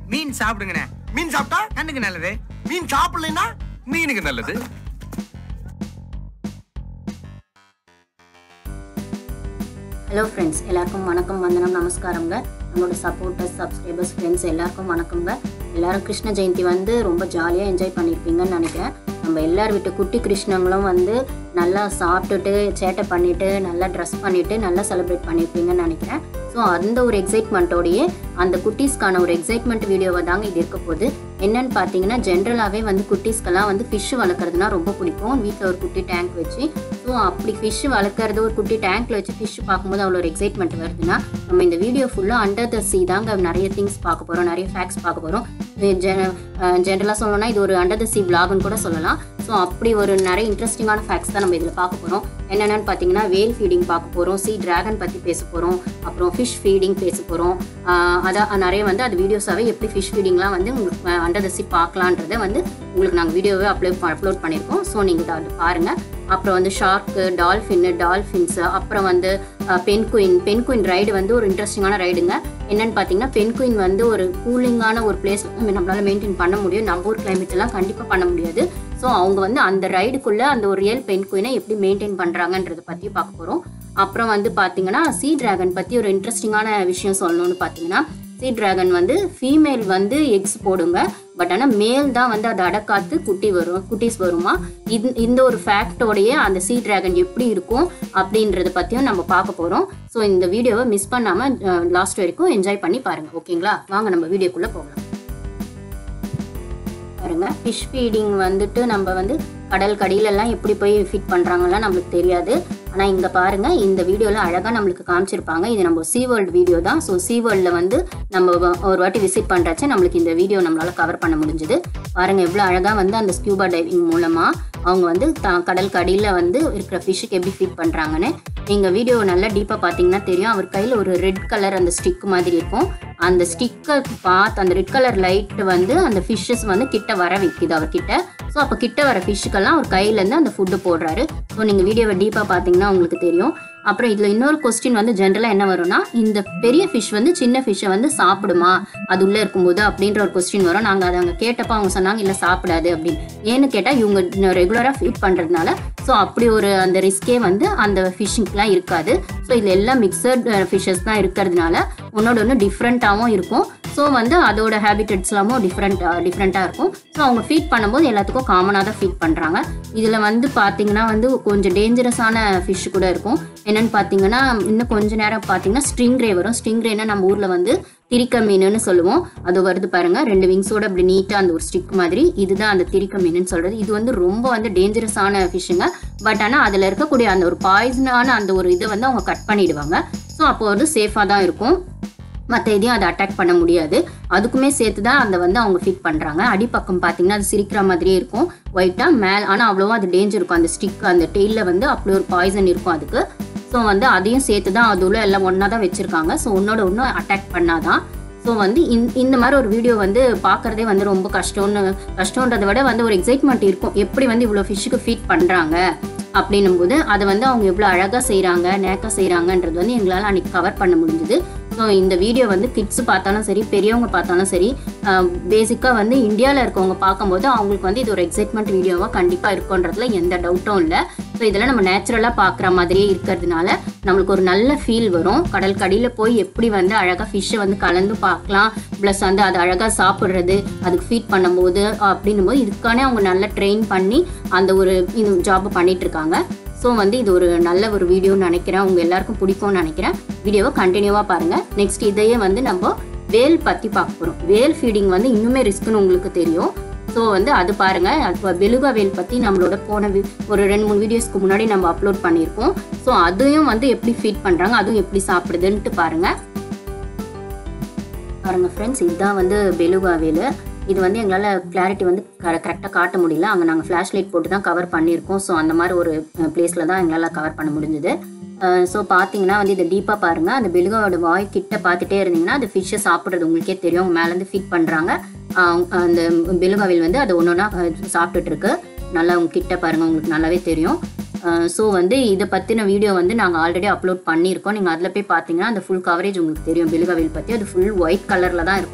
மீன் சாப்பிடுங்கண்ணே மீன் சாப்பிட்டா கண்ணுக்கு நல்லது மீன் சாப்பிடலைன்னா மீனுக்கு நல்லது ஹலோ ஃப்ரெண்ட்ஸ் எல்லாருக்கும் வணக்கம் வந்தனம் நமஸ்காரங்க நம்மளோட சப்போர்ட்டர்ஸ் சப்ஸ்கிரைபர்ஸ் ஃப்ரெண்ட்ஸ் எல்லாருக்கும் வணக்கங்க எல்லாரும் கிருஷ்ண ஜெயந்தி வந்து ரொம்ப ஜாலியாக என்ஜாய் பண்ணியிருப்பீங்கன்னு நினைக்கிறேன் நம்ம எல்லார் வீட்டு குட்டி கிருஷ்ணங்களும் வந்து நல்லா சாப்பிட்டுட்டு சேட்டை பண்ணிட்டு நல்லா ட்ரெஸ் பண்ணிட்டு நல்லா செலிப்ரேட் பண்ணியிருப்பீங்கன்னு நினைக்கிறேன் ஸோ அந்த ஒரு எக்ஸைட்மெண்ட்டோடையே அந்த குட்டீஸ்க்கான ஒரு எக்ஸைட்மெண்ட் வீடியோவை தாங்க இது இருக்க போகுது என்னன்னு பார்த்தீங்கன்னா ஜென்ரலாகவே வந்து குட்டீஸ்க்கெல்லாம் வந்து ஃபிஷ் வளர்க்குறதுனா ரொம்ப பிடிக்கும் வீட்டில் ஒரு குட்டி டேங்க் வச்சு ஸோ அப்படி ஃபிஷ் வளர்க்குறது ஒரு குட்டி டேங்க்ல வச்சு ஃபிஷ் பார்க்கும்போது அவ்வளோ ஒரு எக்ஸைட்மெண்ட் வருதுன்னா நம்ம இந்த வீடியோ ஃபுல்லாக அண்டர் த சீ தாங்க நிறைய திங்ஸ் பார்க்க போகிறோம் நிறைய ஃபேக்ட்ஸ் பார்க்க போகிறோம் ஜென்ரலாக சொல்லணும்னா இது ஒரு அண்டர் த சீ விலாகுன்னு கூட சொல்லலாம் ஸோ அப்படி ஒரு நிறைய இன்ட்ரெஸ்டிங்கான ஃபேக்ட்ஸ் தான் நம்ம இதில் பார்க்க போகிறோம் என்னென்னு பார்த்தீங்கன்னா வேல் ஃபீடிங் பார்க்க போகிறோம் சீ டிராகன் பற்றி பேச போகிறோம் அப்புறம் ஃபிஷ் ஃபீடிங் பேச போகிறோம் அதான் நிறைய வந்து அது வீடியோஸாகவே எப்படி ஃபிஷ் ஃபீடிங்லாம் வந்து உங்களுக்கு அண்டர் த சீ பார்க்கலான்றதை வந்து உங்களுக்கு நாங்கள் வீடியோவே அப்லோட் அப்லோட் பண்ணியிருக்கோம் ஸோ நீங்கள் அதை பாருங்கள் அப்புறம் வந்து ஷார்க்கு டால்ஃபின்னு டால்ஃபின்ஸு அப்புறம் வந்து penguin penguin ride வந்து ஒரு இன்ட்ரெஸ்டிங்கான ரைடுங்க என்னன்னு பார்த்தீங்கன்னா பென் குயின் வந்து ஒரு கூலிங்கான ஒரு பிளேஸ் நம்மளால மெயின்டைன் பண்ண முடியும் நம்ம ஊர் climate எல்லாம் கண்டிப்பாக பண்ண முடியாது ஸோ அவங்க வந்து அந்த ரைடுக்குள்ளே அந்த ஒரு ரியல் பென் குயினை எப்படி மெயின்டைன் பண்ணுறாங்கன்றதை பற்றி பார்க்க போகிறோம் அப்புறம் வந்து பார்த்தீங்கன்னா சீ டிராகன் பற்றி ஒரு இன்ட்ரெஸ்டிங்கான விஷயம் சொல்லணும்னு பார்த்தீங்கன்னா சீ டிராகன் வந்து ஃபீமேல் வந்து எக்ஸ் போடுங்க பட் ஆனால் மேல் தான் வந்து அதை அடக்காத்து குட்டி வரும் குட்டீஸ் வருமா இது இந்த ஒரு ஃபேக்டோடையே அந்த சீ டிராகன் எப்படி இருக்கும் அப்படின்றத பற்றியும் நம்ம பார்க்க போகிறோம் ஸோ இந்த வீடியோவை மிஸ் பண்ணாமல் லாஸ்ட் வரைக்கும் என்ஜாய் பண்ணி பாருங்கள் ஓகேங்களா வாங்க நம்ம வீடியோக்குள்ளே போகலாம் பாருங்க ஃபிஷ் ஃபீடிங் வந்துட்டு நம்ம வந்து கடல் கடியிலெல்லாம் எப்படி போய் ஃபிட் பண்ணுறாங்கலாம் நம்மளுக்கு தெரியாது ஆனால் இங்கே பாருங்க இந்த வீடியோவில் அழகாக நம்மளுக்கு காமிச்சிருப்பாங்க இது நம்ம சீ வேர்ல்டு வீடியோ தான் ஸோ சீ வேர்ல்டில் வந்து நம்ம வ- ஒரு வாட்டி விசிட் பண்ணுறச்ச நம்மளுக்கு இந்த வீடியோ நம்மளால் கவர் பண்ண முடிஞ்சுது பாருங்க எவ்வளோ அழகாக வந்து அந்த ஸ்கியூபா டைவிங் மூலமாக அவங்க வந்து த கடல் கடியில் வந்து இருக்கிற ஃபிஷ்ஷுக்கு எப்படி ஃபீட் பண்ணுறாங்கன்னு நீங்கள் வீடியோ நல்லா டீப்பாக பார்த்தீங்கன்னா தெரியும் அவர் கையில் ஒரு ரெட் கலர் அந்த ஸ்டிக் மாதிரி இருக்கும் அந்த ஸ்டிக்கை பார்த்து அந்த ரெட் கலர் லைட் வந்து அந்த ஃபிஷ்ஷஸ் வந்து கிட்ட வர வைக்குது அவர்கிட்ட ஸோ அப்போ கிட்ட வர ஃபிஷ்ஷுக்கெல்லாம் அவர் கையிலேருந்து அந்த ஃபுட்டு போடுறாரு ஸோ நீங்கள் வீடியோவை டீப்பாக பார்த்தீங்கன்னா உங்களுக்கு தெரியும் அப்புறம் இதில் இன்னொரு கொஸ்டின் வந்து ஜென்ரலாக என்ன வரும்னா இந்த பெரிய ஃபிஷ் வந்து சின்ன ஃபிஷ்ஷை வந்து சாப்பிடுமா அது உள்ளே இருக்கும்போது அப்படின்ற ஒரு கொஸ்டின் வரும் நாங்கள் அதை அங்கே கேட்டப்போ அவங்க சொன்னாங்க இல்லை சாப்பிடாது அப்படின்னு ஏன்னு கேட்டால் இவங்க ரெகுலராக ஃபீட் பண்ணுறதுனால ஸோ அப்படி ஒரு அந்த ரிஸ்கே வந்து அந்த ஃபிஷ்ஷிங்க்குலாம் இருக்காது ஸோ இதில் எல்லாம் மிக்சட் ஃபிஷ்ஷஸ் தான் இருக்கிறதுனால ஒன்னோட ஒன்று டிஃப்ரெண்ட்டாகவும் இருக்கும் ஸோ வந்து அதோட ஹேபிட்டட்ஸ்லாமும் டிஃப்ரெண்ட் டிஃப்ரெண்ட்டாக இருக்கும் ஸோ அவங்க ஃபீட் பண்ணும்போது எல்லாத்துக்கும் காமனாக தான் ஃபீட் பண்ணுறாங்க இதில் வந்து பார்த்தீங்கன்னா வந்து கொஞ்சம் டேஞ்சரஸான ஃபிஷ் கூட இருக்கும் என்னன்னு பார்த்தீங்கன்னா இன்னும் கொஞ்ச நேரம் பார்த்தீங்கன்னா ஸ்ட்ரிங்ரே வரும் ஸ்ட்ரிங்ரேனா நம்ம ஊரில் வந்து திரிக்க மீனுன்னு சொல்லுவோம் அது வருது பாருங்க ரெண்டு விங்ஸோட அப்படி நீட்டாக அந்த ஒரு ஸ்டிக் மாதிரி இதுதான் அந்த திரிக்க மீனுன்னு சொல்றது இது வந்து ரொம்ப வந்து டேஞ்சரஸான ஃபிஷ்ஷுங்க பட் ஆனால் அதில் இருக்கக்கூடிய அந்த ஒரு பாய்சனான அந்த ஒரு இதை வந்து அவங்க கட் பண்ணிடுவாங்க ஸோ அப்போ வந்து சேஃபாக தான் இருக்கும் மற்ற எதையும் அதை அட்டாக் பண்ண முடியாது அதுக்குமே சேர்த்து தான் அந்த வந்து அவங்க ஃபிட் பண்ணுறாங்க அடிப்பக்கம் பார்த்தீங்கன்னா அது சிரிக்கிற மாதிரியே இருக்கும் ஒயிட்டாக மேல் ஆனால் அவ்வளோவா அது டேஞ்சர் இருக்கும் அந்த ஸ்டிக் அந்த டெய்லில் வந்து அப்படி ஒரு பாய்சன் இருக்கும் அதுக்கு ஸோ வந்து அதையும் சேர்த்து தான் அது உள்ள எல்லாம் ஒன்றா தான் வச்சுருக்காங்க ஸோ ஒன்னோட ஒன்று அட்டாக் பண்ணாதான் ஸோ வந்து இந்த இந்த மாதிரி ஒரு வீடியோ வந்து பார்க்குறதே வந்து ரொம்ப கஷ்டம்னு கஷ்டன்றதை விட வந்து ஒரு எக்ஸைட்மெண்ட் இருக்கும் எப்படி வந்து இவ்வளோ ஃபிஷ்ஷுக்கு ஃபீட் பண்ணுறாங்க அப்படின்னும் போது அதை வந்து அவங்க எவ்வளோ அழகாக செய்கிறாங்க நேக்காக செய்கிறாங்கன்றது வந்து எங்களால் அன்றைக்கி கவர் பண்ண முடிஞ்சுது ஸோ இந்த வீடியோ வந்து கிட்ஸ் பார்த்தாலும் சரி பெரியவங்க பார்த்தாலும் சரி பேசிக்காக வந்து இந்தியாவில் இருக்கவங்க பார்க்கும்போது அவங்களுக்கு வந்து இது ஒரு எக்ஸைட்மெண்ட் வீடியோவாக கண்டிப்பாக இருக்குன்றதுல எந்த டவுட்டும் இல்லை ஸோ இதெல்லாம் நம்ம நேச்சுரலாக பார்க்குற மாதிரியே இருக்கிறதுனால நம்மளுக்கு ஒரு நல்ல ஃபீல் வரும் கடல் கடியில் போய் எப்படி வந்து அழகாக ஃபிஷ்ஷை வந்து கலந்து பார்க்கலாம் ப்ளஸ் வந்து அது அழகாக சாப்பிட்றது அதுக்கு ஃபீட் பண்ணும்போது அப்படின்னும் போது இதுக்கானே அவங்க நல்லா ட்ரெயின் பண்ணி அந்த ஒரு இது ஜாப் பண்ணிட்டு இருக்காங்க ஸோ வந்து இது ஒரு நல்ல ஒரு வீடியோன்னு நினைக்கிறேன் உங்கள் எல்லாருக்கும் பிடிக்கும்னு நினைக்கிறேன் வீடியோவை கண்டினியூவாக பாருங்கள் நெக்ஸ்ட் இதையே வந்து நம்ம வேல் பற்றி பார்க்க போகிறோம் வேல் ஃபீடிங் வந்து இன்னுமே ரிஸ்க்குன்னு உங்களுக்கு தெரியும் ஸோ வந்து அது பாருங்க அது பெலுகா வேல் பற்றி நம்மளோட போன வி- ஒரு ரெண்டு மூணு வீடியோஸ்க்கு முன்னாடி நம்ம அப்லோட் பண்ணியிருக்கோம் ஸோ அதையும் வந்து எப்படி ஃபீட் பண்ணுறாங்க அதுவும் எப்படி சாப்பிடுதுன்ட்டு பாருங்க பாருங்க ஃப்ரெண்ட்ஸ் இதுதான் வந்து பெலுகா வேல் இது வந்து எங்களால் கிளாரிட்டி வந்து கரெக்டாக காட்ட முடியல அங்கே நாங்கள் ஃப்ளாஷ் லைட் போட்டு தான் கவர் பண்ணியிருக்கோம் ஸோ அந்த மாதிரி ஒரு பிளேஸில் தான் எங்களால் கவர் பண்ண முடிஞ்சுது ஸோ பார்த்தீங்கன்னா வந்து இதை டீப்பாக பாருங்கள் அந்த பெலுகாவோட வாய் கிட்ட பார்த்துட்டே இருந்தீங்கன்னா அது ஃபிஷ்ஷை சாப்பிட்றது உங்களுக்கே தெரியும் அவங்க மேலேருந்து ஃபீட் பண்ணுறாங்க அந்த பெலுகாவில் வந்து அது ஒன்று ஒன்றா சாப்பிட்டுட்டு இருக்கு நல்லா உங்க கிட்ட பாருங்கள் உங்களுக்கு நல்லாவே தெரியும் ஸோ வந்து இதை பற்றின வீடியோ வந்து நாங்கள் ஆல்ரெடி அப்லோட் பண்ணியிருக்கோம் நீங்கள் அதில் போய் பார்த்தீங்கன்னா அந்த ஃபுல் கவரேஜ் உங்களுக்கு தெரியும் பெலுகாவில் பற்றி அது ஃபுல் ஒயிட் கலரில் தான் இருக்கும்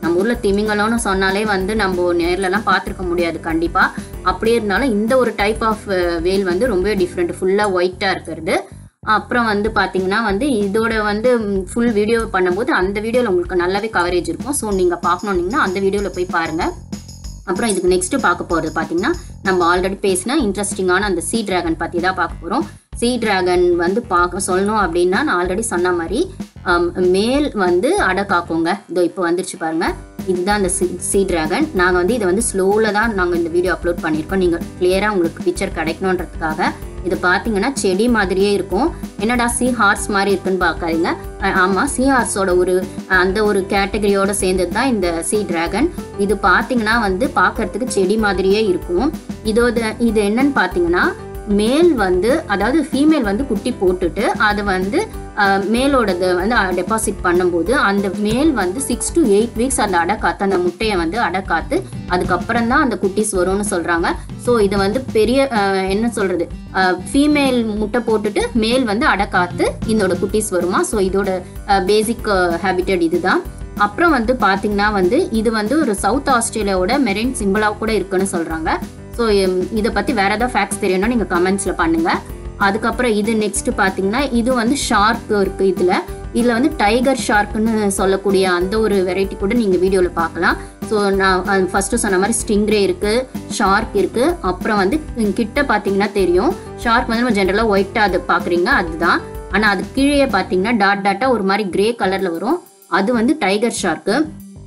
நம்ம ஊரில் திமிங்கலம்னு சொன்னாலே வந்து நம்ம நேர்லலாம் பார்த்துருக்க முடியாது கண்டிப்பாக அப்படியே இருந்தாலும் இந்த ஒரு டைப் ஆஃப் வேல் வந்து ரொம்பவே டிஃப்ரெண்ட் ஃபுல்லாக ஒயிட்டாக இருக்கிறது அப்புறம் வந்து பார்த்தீங்கன்னா வந்து இதோட வந்து ஃபுல் வீடியோ பண்ணும்போது அந்த வீடியோவில் உங்களுக்கு நல்லாவே கவரேஜ் இருக்கும் ஸோ நீங்கள் பார்க்கணுன்னீங்கன்னா அந்த வீடியோவில் போய் பாருங்கள் அப்புறம் இதுக்கு நெக்ஸ்ட் பார்க்க போகிறது பார்த்தீங்கன்னா நம்ம ஆல்ரெடி பேசின இன்ட்ரெஸ்டிங்கான அந்த சீ டிராகன் பற்றி தான் பார்க்க போகிறோம் சீ டிராகன் வந்து பார்க்க சொல்லணும் அப்படின்னா நான் ஆல்ரெடி சொன்ன மாதிரி ஆம், மேல் வந்து அடை காக்குங்க இதோ இப்போ வந்துருச்சு பாருங்க இதுதான் அந்த சீ சீ டிராகன் நாங்கள் வந்து இதை வந்து ஸ்லோவில் தான் நாங்கள் இந்த வீடியோ அப்லோட் பண்ணியிருக்கோம் நீங்கள் கிளியராக உங்களுக்கு பிக்சர் கிடைக்கணுன்றதுக்காக இது பார்த்தீங்கன்னா செடி மாதிரியே இருக்கும் என்னடா சீ ஹார்ஸ் மாதிரி இருக்குன்னு பார்க்காதீங்க அஹ் ஆமா சீ ஹார்ஸோட ஒரு அஹ் அந்த ஒரு கேட்டகரியோட சேர்ந்தது தான் இந்த சீ டிராகன் இது பார்த்தீங்கன்னா வந்து பார்க்கறதுக்கு செடி மாதிரியே இருக்கும் இதோட இது என்னன்னு பார்த்தீங்கன்னா மேல் வந்து அதாவது ஃபீமேல் வந்து குட்டி போட்டுட்டு அதை வந்து அஹ், மேலோடது வந்து டெபாசிட் பண்ணும்போது அந்த மேல் வந்து சிக்ஸ் to எயிட் வீக்ஸ் அந்த அடை காத்து அந்த முட்டையை வந்து அடை காத்து அதுக்கப்புறம் தான் அந்த குட்டிஸ் வரும்னு சொல்றாங்க ஸோ இது வந்து பெரிய அஹ், என்ன சொல்றது ஃபீமேல் முட்டை போட்டுட்டு மேல் வந்து அடை காத்து இதோட குட்டிஸ் வருமா ஸோ இதோட பேசிக் ஹேபிட்டட் இதுதான் அப்புறம் வந்து பாத்தீங்கன்னா வந்து இது வந்து ஒரு சவுத் ஆஸ்திரேலியாவோட மெரைன் சிம்பிளாக கூட இருக்குன்னு சொல்றாங்க ஸோ இதை பத்தி வேற ஏதாவது ஃபேக்ட்ஸ் தெரியணும்னா நீங்க கமெண்ட்ஸ்ல பண்ணுங்க அதுக்கப்புறம் இது நெக்ஸ்ட் பாத்தீங்கன்னா இது வந்து ஷார்க் இருக்கு இதுல இதுல வந்து டைகர் ஷார்க்னு சொல்லக்கூடிய அந்த ஒரு வெரைட்டி கூட நீங்க வீடியோல பார்க்கலாம் ஸோ நான் ஃபர்ஸ்ட் சொன்ன மாதிரி ஸ்டிங்ரே இருக்கு ஷார்க் இருக்கு அப்புறம் வந்து கிட்ட பாத்தீங்கன்னா தெரியும் ஷார்க் வந்து நம்ம ஜென்ரலாக ஒயிட்டா அது பாக்குறீங்க அதுதான் ஆனா அது கீழே பாத்தீங்கன்னா டாட் டாட்டா ஒரு மாதிரி கிரே கலர்ல வரும் அது வந்து டைகர் ஷார்க்கு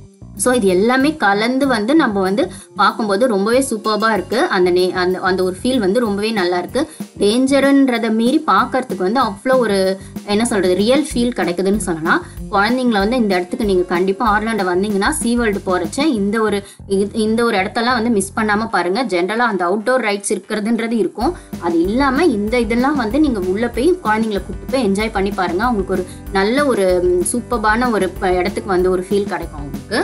ஸோ இது எல்லாமே கலந்து வந்து நம்ம வந்து பார்க்கும்போது ரொம்பவே சூப்பர்பாக இருக்கு அந்த நே அந்த அந்த ஒரு ஃபீல் வந்து ரொம்பவே நல்லா இருக்கு டேஞ்சருன்றதை மீறி பார்க்கறதுக்கு வந்து அவ்வளோ ஒரு என்ன சொல்றது ரியல் ஃபீல் கிடைக்குதுன்னு சொல்லலாம் குழந்தைங்கள வந்து இந்த இடத்துக்கு நீங்கள் கண்டிப்பாக ஆர்லாண்டை வந்தீங்கன்னா சீ வேர்ல்டு போகிறச்ச இந்த ஒரு இது- இந்த ஒரு இடத்தெல்லாம் வந்து மிஸ் பண்ணாமல் பாருங்க ஜென்ரலாக அந்த அவுட்டோர் ரைட்ஸ் இருக்கிறதுன்றது இருக்கும் அது இல்லாமல் இந்த இதெல்லாம் வந்து நீங்கள் உள்ளே போய் குழந்தைங்கள கூப்பிட்டு போய் என்ஜாய் பண்ணி பாருங்க உங்களுக்கு ஒரு நல்ல ஒரு சூப்பர்பான ஒரு ப- இடத்துக்கு வந்து ஒரு ஃபீல் கிடைக்கும் உங்களுக்கு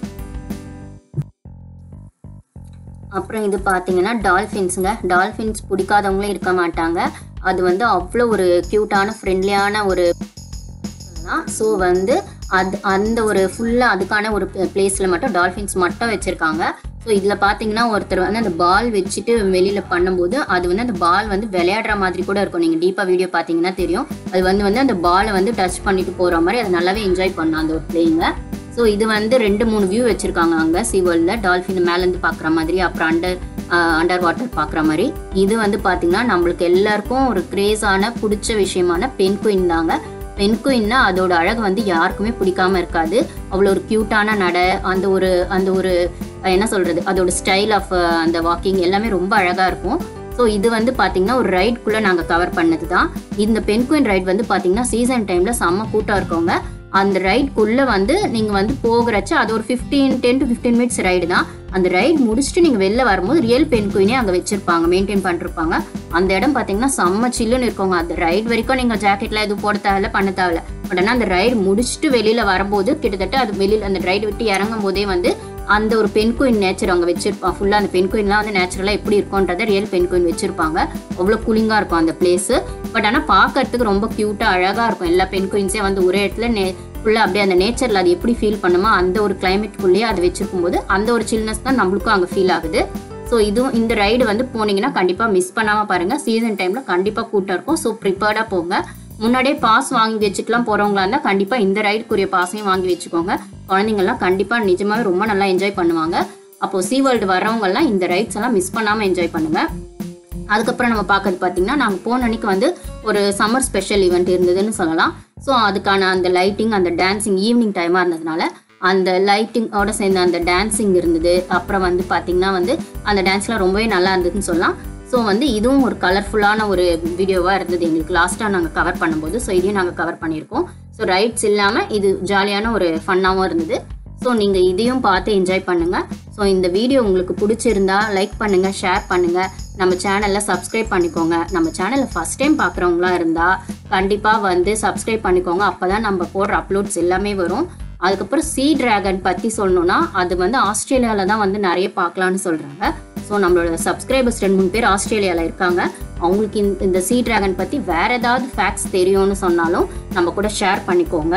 அப்புறம் இது பார்த்தீங்கன்னா டால்ஃபின்ஸுங்க டால்ஃபின்ஸ் பிடிக்காதவங்களும் இருக்க மாட்டாங்க அது வந்து அவ்வளோ ஒரு க்யூட்டான ஃப்ரெண்ட்லியான ஒரு சொல்லலாம் ஸோ வந்து அது அந்த ஒரு ஃபுல்லாக அதுக்கான ஒரு பிளேஸில் மட்டும் டால்ஃபின்ஸ் மட்டும் வச்சுருக்காங்க ஸோ இதில் பார்த்தீங்கன்னா ஒருத்தர் வந்து அந்த பால் வச்சுட்டு வெளியில் பண்ணும்போது அது வந்து அந்த பால் வந்து விளையாடுற மாதிரி கூட இருக்கும் நீங்கள் டீப்பாக வீடியோ பார்த்தீங்கன்னா தெரியும் அது வந்து வந்து அந்த பாலை வந்து டச் பண்ணிட்டு போகிற மாதிரி அதை நல்லாவே என்ஜாய் பண்ணலாம் அந்த ஒரு பிளேயிங்க ஸோ இது வந்து ரெண்டு மூணு வியூ வச்சுருக்காங்க அங்கே சீவேர்ல்டில் டால்ஃபின் மேலேருந்து பார்க்குற மாதிரி அப்புறம் அண்டர் அண்டர் வாட்டர் பார்க்குற மாதிரி இது வந்து பார்த்தீங்கன்னா நம்மளுக்கு எல்லாருக்கும் ஒரு கிரேஸான பிடிச்ச விஷயமான பெண் குயின் தாங்க பெண் குயின்னா அதோட அழகு வந்து யாருக்குமே பிடிக்காம இருக்காது அவ்வளோ ஒரு க்யூட்டான நடை அந்த ஒரு அந்த ஒரு அஹ், என்ன சொல்றது அதோட ஸ்டைல் ஆஃப் அந்த வாக்கிங் எல்லாமே ரொம்ப அழகா இருக்கும் ஸோ இது வந்து பார்த்தீங்கன்னா ஒரு ரைட்குள்ளே நாங்கள் கவர் பண்ணது தான் இந்த பெண் குயின் ரைட் வந்து பார்த்தீங்கன்னா சீசன் டைமில் செம்ம கூட்டம் இருக்கவங்க அந்த ரைட்குள்ளே வந்து நீங்கள் வந்து போகிறச்ச அது ஒரு fifteen ten to fifteen minutes ride தான் அந்த ரைட் முடிச்சுட்டு நீங்கள் வெளில வரும்போது ரியல் பெண் குயினே அங்கே வச்சிருப்பாங்க மெயின்டைன் பண்ணிருப்பாங்க அந்த இடம் பார்த்தீங்கன்னா செம்ம சில்லுன்னு இருக்கவங்க அந்த ரைட் வரைக்கும் நீங்கள் ஜாக்கெட்லாம் எதுவும் போட தேவையில்ல பண்ண தேவையில்ல பட் ஆனால் அந்த ரைடு முடிச்சுட்டு வெளியில் வரும்போது கிட்டத்தட்ட அது வெளியில் அந்த ரைடு விட்டு இறங்கும் போதே வந்து அந்த ஒரு பெண் குயின் நேச்சர் அவங்க வச்சிருப்பாங்க ஃபுல்லாக அந்த பெண் குயின்லாம் வந்து நேச்சுரலாக எப்படி இருக்கும்ன்றத ரியல் பெண் குயின் வச்சிருப்பாங்க அவ்வளோ கூலிங்காக இருக்கும் அந்த பிளேஸ் பட் ஆனால் பார்க்கறதுக்கு ரொம்ப க்யூட்டாக அழகாக இருக்கும் எல்லா பெண் குயின்ஸே வந்து ஒரே இடத்துல நே ஃபுல்லாக அப்படியே அந்த நேச்சரில் அது எப்படி ஃபீல் பண்ணுமோ அந்த ஒரு கிளைமேட்குள்ளேயே அது வச்சிருக்கும் போது அந்த ஒரு சில்னஸ் தான் நம்மளுக்கும் அங்கே ஃபீல் ஆகுது ஸோ இதுவும் இந்த ரைடு வந்து போனீங்கன்னா கண்டிப்பாக மிஸ் பண்ணாமல் பாருங்கள் சீசன் டைமில் கண்டிப்பாக கூட்டம் இருக்கும் ஸோ ப்ரிப்பேர்டாக போங்க முன்னாடியே பாஸ் வாங்கி வச்சுட்டுலாம் போகிறவங்களா இருந்தால் கண்டிப்பாக இந்த ரைடுக்குரிய பாஸையும் வாங்கி வச்சுக்கோங்க குழந்தைங்கள்லாம் கண்டிப்பாக நிஜமாவே ரொம்ப நல்லா என்ஜாய் பண்ணுவாங்க அப்போ சீ வேர்ல்டு வரவங்கலாம் இந்த ரைட்ஸ் எல்லாம் மிஸ் பண்ணாமல் என்ஜாய் பண்ணுங்க அதுக்கப்புறம் நம்ம பார்க்கறது பார்த்தீங்கன்னா நாங்கள் போன அன்னைக்கு வந்து ஒரு சம்மர் ஸ்பெஷல் ஈவெண்ட் இருந்ததுன்னு சொல்லலாம் ஸோ அதுக்கான அந்த லைட்டிங் அந்த டான்சிங் ஈவினிங் டைமாக இருந்ததுனால அந்த லைட்டிங்கோட சேர்ந்த அந்த டான்சிங் இருந்தது அப்புறம் வந்து பார்த்தீங்கன்னா வந்து அந்த டான்ஸ்லாம் ரொம்பவே நல்லா இருந்ததுன்னு சொல்லலாம் ஸோ வந்து இதுவும் ஒரு கலர்ஃபுல்லான ஒரு வீடியோவாக இருந்தது எங்களுக்கு லாஸ்ட்டாக நாங்கள் கவர் பண்ணும்போது ஸோ இதையும் நாங்கள் கவர் பண்ணியிருக்கோம் ஸோ ரைட்ஸ் இல்லாமல் இது ஜாலியான ஒரு ஃபன்னாகவும் இருந்தது ஸோ நீங்கள் இதையும் பார்த்து என்ஜாய் பண்ணுங்கள் ஸோ இந்த வீடியோ உங்களுக்கு பிடிச்சிருந்தா லைக் பண்ணுங்கள் ஷேர் பண்ணுங்கள் நம்ம சேனலில் சப்ஸ்கிரைப் பண்ணிக்கோங்க நம்ம சேனலை ஃபஸ்ட் டைம் பார்க்குறவங்களா இருந்தால் கண்டிப்பாக வந்து சப்ஸ்கிரைப் பண்ணிக்கோங்க அப்போ தான் நம்ம போடுற அப்லோட்ஸ் எல்லாமே வரும் அதுக்கப்புறம் சீ டிராகன் பற்றி சொல்லணும்னா அது வந்து ஆஸ்திரேலியாவில் தான் வந்து நிறைய பார்க்கலான்னு சொல்கிறாங்க ஸோ நம்மளோட சப்ஸ்கிரைபர்ஸ் ரெண்டு மூணு பேர் ஆஸ்திரேலியாவில் இருக்காங்க அவங்களுக்கு இந்த- இந்த சீ டிராகன் பற்றி வேற ஏதாவது ஃபேக்ட்ஸ் தெரியும்னு சொன்னாலும் நம்ம கூட ஷேர் பண்ணிக்கோங்க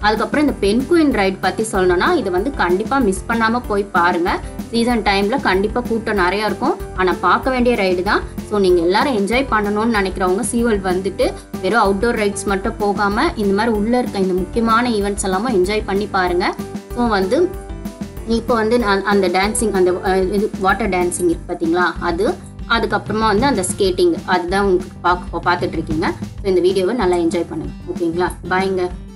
அதுக்கப்புறம் இந்த பென் குயின் ரைட் பற்றி சொல்லணும்னா இது வந்து கண்டிப்பாக மிஸ் பண்ணாமல் போய் பாருங்கள் சீசன் டைமில் கண்டிப்பாக கூட்டம் நிறையா இருக்கும் ஆனால் பார்க்க வேண்டிய ரைடு தான் ஸோ நீங்கள் எல்லாரும் என்ஜாய் பண்ணணும்னு நினைக்கிறவங்க சீவல் வந்துட்டு வெறும் அவுட்டோர் ரைட்ஸ் மட்டும் போகாமல் இந்த மாதிரி உள்ளே இருக்க இந்த முக்கியமான ஈவெண்ட்ஸ் எல்லாமே என்ஜாய் பண்ணி பாருங்கள் ஸோ வந்து இப்போ வந்து நான் அந்த டான்சிங் அந்த அஹ், இது வாட்டர் டான்சிங் இருக்கு பார்த்தீங்களா அது அதுக்கப்புறமா வந்து அந்த ஸ்கேட்டிங் அதுதான் உங்களுக்கு பார்க்க பார்த்துட்டு இருக்கீங்க ஸோ இந்த வீடியோவை நல்லா என்ஜாய் பண்ணுங்க ஓகேங்களா பாய்ங்க